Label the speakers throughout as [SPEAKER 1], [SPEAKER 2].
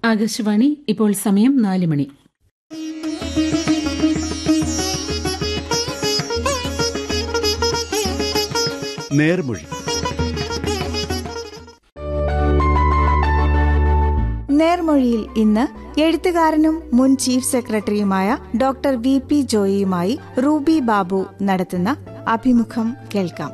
[SPEAKER 1] ആകാശവാണി ഇപ്പോൾ സമയം നാല് മണി
[SPEAKER 2] നേർമൊഴി
[SPEAKER 3] നേർമൊഴിയിൽ ഇന്ന് എഴുത്തുകാരനും മുൻ ചീഫ് സെക്രട്ടറിയുമായ ഡോക്ടർ വി പി ജോയിയുമായി റൂബി ബാബു നടത്തുന്ന അഭിമുഖം കേൾക്കാം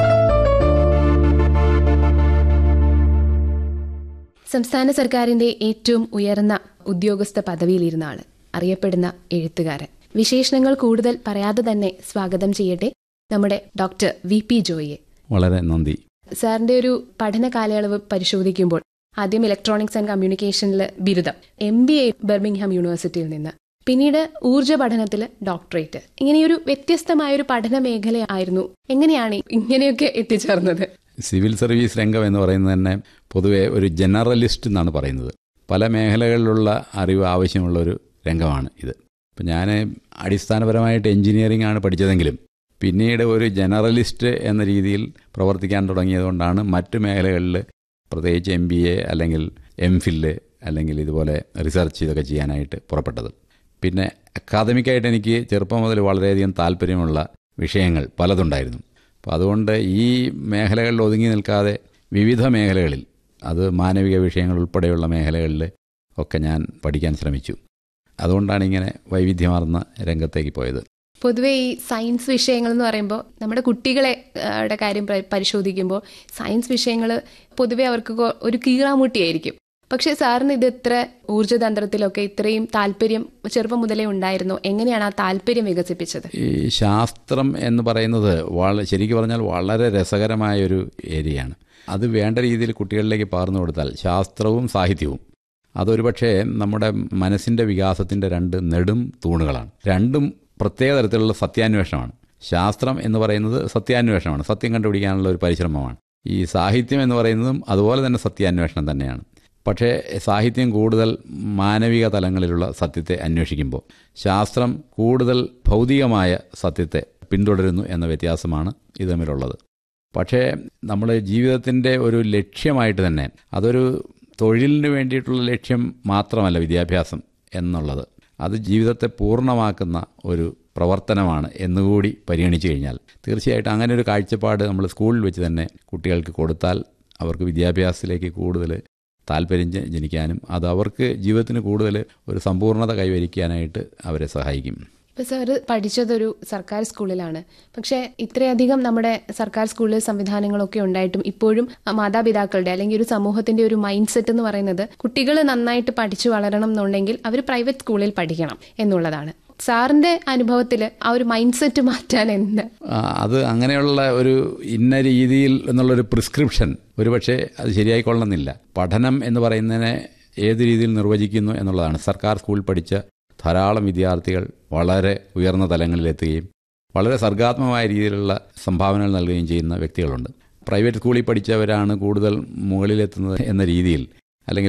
[SPEAKER 4] സംസ്ഥാന സർക്കാരിന്റെ ഏറ്റവും ഉയർന്ന ഉദ്യോഗസ്ഥ പദവിയിലിരുന്ന ആള് അറിയപ്പെടുന്ന എഴുത്തുകാരൻ വിശേഷണങ്ങൾ കൂടുതൽ പറയാതെ തന്നെ സ്വാഗതം ചെയ്യട്ടെ നമ്മുടെ ഡോക്ടർ വി പി ജോയിയെ
[SPEAKER 2] വളരെ നന്ദി
[SPEAKER 4] സാറിന്റെ ഒരു പഠന കാലയളവ് പരിശോധിക്കുമ്പോൾ ആദ്യം ഇലക്ട്രോണിക്സ് ആൻഡ് കമ്മ്യൂണിക്കേഷനിൽ ബിരുദം എം ബി എ ബെർമിംഗ്ഹാം യൂണിവേഴ്സിറ്റിയിൽ നിന്ന് പിന്നീട് ഊർജ്ജ പഠനത്തിൽ ഡോക്ടറേറ്റ് ഇങ്ങനെയൊരു വ്യത്യസ്തമായ ഒരു പഠന മേഖല ആയിരുന്നു എങ്ങനെയാണ് ഇങ്ങനെയൊക്കെ എത്തിച്ചേർന്നത്
[SPEAKER 2] സിവിൽ സർവീസ് രംഗം എന്ന് പറയുന്നത് തന്നെ പൊതുവെ ഒരു ജനറലിസ്റ്റ് എന്നാണ് പറയുന്നത് പല മേഖലകളിലുള്ള അറിവ് ആവശ്യമുള്ള ഒരു രംഗമാണ് ഇത് അപ്പം ഞാൻ അടിസ്ഥാനപരമായിട്ട് എഞ്ചിനീയറിംഗ് ആണ് പഠിച്ചതെങ്കിലും പിന്നീട് ഒരു ജനറലിസ്റ്റ് എന്ന രീതിയിൽ പ്രവർത്തിക്കാൻ തുടങ്ങിയതുകൊണ്ടാണ് മറ്റു മേഖലകളിൽ പ്രത്യേകിച്ച് എം ബി എ അല്ലെങ്കിൽ എം ഫില്ല് അല്ലെങ്കിൽ ഇതുപോലെ റിസർച്ച് ഇതൊക്കെ ചെയ്യാനായിട്ട് പുറപ്പെട്ടത് പിന്നെ അക്കാദമിക്കായിട്ട് എനിക്ക് ചെറുപ്പം മുതൽ വളരെയധികം താല്പര്യമുള്ള വിഷയങ്ങൾ പലതുണ്ടായിരുന്നു അപ്പോൾ അതുകൊണ്ട് ഈ മേഖലകളിൽ ഒതുങ്ങി നിൽക്കാതെ വിവിധ മേഖലകളിൽ അത് മാനവിക വിഷയങ്ങൾ ഉൾപ്പെടെയുള്ള മേഖലകളിൽ ഒക്കെ ഞാൻ പഠിക്കാൻ ശ്രമിച്ചു അതുകൊണ്ടാണ് ഇങ്ങനെ വൈവിധ്യമാർന്ന രംഗത്തേക്ക് പോയത്
[SPEAKER 4] പൊതുവെ ഈ സയൻസ് വിഷയങ്ങൾ എന്ന് പറയുമ്പോൾ നമ്മുടെ കുട്ടികളെ ആ, ടെ കാര്യം പ- പരിശോധിക്കുമ്പോൾ സയൻസ് വിഷയങ്ങൾ പൊതുവെ അവർക്ക് കൊ- ഒരു കീറാമുട്ടിയായിരിക്കും പക്ഷെ സാറിന് ഇത് ഇത്ര ഊർജ്ജതന്ത്രത്തിലൊക്കെ ഇത്രയും താല്പര്യം ചെറുപ്പം മുതലേ ഉണ്ടായിരുന്നു എങ്ങനെയാണ് ആ താല്പര്യം വികസിപ്പിച്ചത്
[SPEAKER 2] ഈ ശാസ്ത്രം എന്ന് പറയുന്നത് വള ശരിക്കും പറഞ്ഞാൽ വളരെ രസകരമായൊരു ഏരിയയാണ് അത് വേണ്ട രീതിയിൽ കുട്ടികളിലേക്ക് പകർന്നു കൊടുത്താൽ ശാസ്ത്രവും സാഹിത്യവും അതൊരു പക്ഷേ നമ്മുടെ മനസ്സിൻ്റെ വികാസത്തിൻ്റെ രണ്ട് നെടും തൂണുകളാണ് രണ്ടും പ്രത്യേക തരത്തിലുള്ള സത്യാന്വേഷണമാണ് ശാസ്ത്രം എന്ന് പറയുന്നത് സത്യാന്വേഷണമാണ് സത്യം കണ്ടുപിടിക്കാനുള്ള ഒരു പരിശ്രമമാണ് ഈ സാഹിത്യം എന്ന് പറയുന്നതും അതുപോലെ തന്നെ സത്യാന്വേഷണം തന്നെയാണ് പക്ഷേ സാഹിത്യം കൂടുതൽ മാനവിക തലങ്ങളിലുള്ള സത്യത്തെ അന്വേഷിക്കുമ്പോൾ ശാസ്ത്രം കൂടുതൽ ഭൗതികമായ സത്യത്തെ പിന്തുടരുന്നു എന്ന വ്യത്യാസമാണ് ഇത് തമ്മിലുള്ളത് പക്ഷേ നമ്മുടെ ജീവിതത്തിൻ്റെ ഒരു ലക്ഷ്യമായിട്ട് തന്നെ അതൊരു തൊഴിലിന് വേണ്ടിയിട്ടുള്ള ലക്ഷ്യം മാത്രമല്ല വിദ്യാഭ്യാസം എന്നുള്ളത് അത് ജീവിതത്തെ പൂർണ്ണമാക്കുന്ന ഒരു പ്രവർത്തനമാണ് എന്നുകൂടി പരിഗണിച്ചു കഴിഞ്ഞാൽ തീർച്ചയായിട്ടും അങ്ങനെ ഒരു കാഴ്ചപ്പാട് നമ്മൾ സ്കൂളിൽ വെച്ച് തന്നെ കുട്ടികൾക്ക് കൊടുത്താൽ അവർക്ക് വിദ്യാഭ്യാസത്തിലേക്ക് കൂടുതൽ താല്പര്യം ജ- ജനിക്കാനും അത് അവർക്ക് ജീവിതത്തിന് കൂടുതൽ ഒരു സമ്പൂർണ്ണത കൈവരിക്കാനായിട്ട് അവരെ സഹായിക്കും
[SPEAKER 4] ഇപ്പൊ സാറ് പഠിച്ചതൊരു സർക്കാർ സ്കൂളിലാണ് പക്ഷെ ഇത്രയധികം നമ്മുടെ സർക്കാർ സ്കൂളിൽ സംവിധാനങ്ങളൊക്കെ ഉണ്ടായിട്ടും ഇപ്പോഴും മാതാപിതാക്കളുടെ അല്ലെങ്കിൽ ഒരു സമൂഹത്തിന്റെ ഒരു മൈൻഡ് സെറ്റ് എന്ന് പറയുന്നത് കുട്ടികൾ നന്നായിട്ട് പഠിച്ചു വളരണം എന്നുണ്ടെങ്കിൽ അവർ പ്രൈവറ്റ് സ്കൂളിൽ പഠിക്കണം എന്നുള്ളതാണ് സാറിന്റെ അനുഭവത്തിൽ ആ ഒരു മൈൻഡ് സെറ്റ് മാറ്റാൻ എന്ത്
[SPEAKER 2] ആ, അത് അങ്ങനെയുള്ള ഒരു ഇന്ന രീതിയിൽ എന്നുള്ളൊരു പ്രിസ്ക്രിപ്ഷൻ ഒരുപക്ഷെ അത് ശരിയായിക്കൊള്ളണമെന്നില്ല പഠനം എന്ന് പറയുന്നതിനെ ഏത് രീതിയിൽ നിർവചിക്കുന്നു എന്നുള്ളതാണ് സർക്കാർ സ്കൂളിൽ പഠിച്ച ധാരാളം വിദ്യാർത്ഥികൾ വളരെ ഉയർന്ന തലങ്ങളിലെത്തുകയും വളരെ സർഗാത്മകമായ രീതിയിലുള്ള സംഭാവനകൾ നൽകുകയും ചെയ്യുന്ന വ്യക്തികളുണ്ട് പ്രൈവറ്റ് സ്കൂളിൽ പഠിച്ചവരാണ് കൂടുതൽ മുകളിലെത്തുന്നത് എന്ന രീതിയിൽ